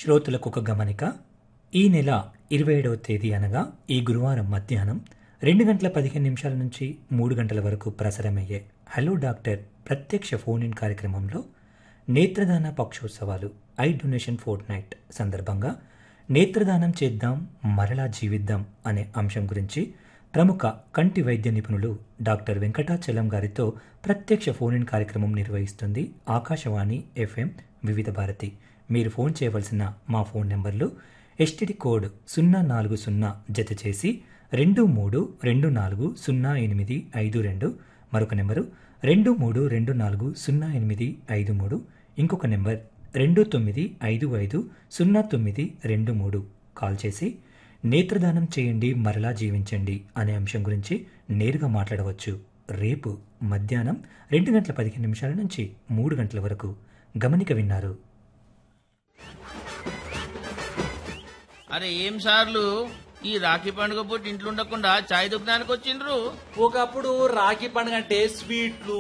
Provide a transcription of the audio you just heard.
శ్రోతలకు ఒక గమనిక ఈ నెల ఇరవై ఏడవ తేదీ అనగా ఈ గురువారం మధ్యాహ్నం రెండు గంటల పదిహేను నిమిషాల నుంచి మూడు గంటల వరకు ప్రసారమయ్యే హలో డాక్టర్ ప్రత్యక్ష ఫోన్ ఇన్ కార్యక్రమంలో నేత్రదాన పక్షోత్సవాలు ఐ డొనేషన్ ఫోర్ట్ నైట్ సందర్భంగా నేత్రదానం చేద్దాం మరలా జీవిద్దాం అనే అంశం గురించి ప్రముఖ కంటి వైద్య నిపుణులు డాక్టర్ వెంకటాచలం గారితో ప్రత్యక్ష ఫోన్ ఇన్ కార్యక్రమం నిర్వహిస్తుంది ఆకాశవాణి ఎఫ్ఎం వివిధ భారతి మీరు ఫోన్ చేయవలసిన మా ఫోన్ నెంబర్లు ఎస్టిడి కోడ్ సున్నా నాలుగు సున్నా జత చేసి రెండు మూడు రెండు నాలుగు సున్నా ఎనిమిది ఐదు రెండు మరొక నెంబరు రెండు మూడు రెండు నాలుగు సున్నా ఎనిమిది ఐదు మూడు ఇంకొక నెంబర్ రెండు తొమ్మిది ఐదు ఐదు సున్నా తొమ్మిది రెండు మూడు కాల్ చేసి నేత్రదానం చేయండి మరలా జీవించండి అనే అంశం గురించి నేరుగా మాట్లాడవచ్చు రేపు మధ్యాహ్నం రెండు గంటల పదిహేను నిమిషాల నుంచి మూడు గంటల వరకు గమనిక విన్నారు అరే ఏం సార్లు ఈ రాఖీ పండుగ పూట ఇంట్లో ఉండకుండా చాయ్ దుకాణానికి వచ్చిండ్రు ఒకప్పుడు రాఖీ పండుగ అంటే స్వీట్లు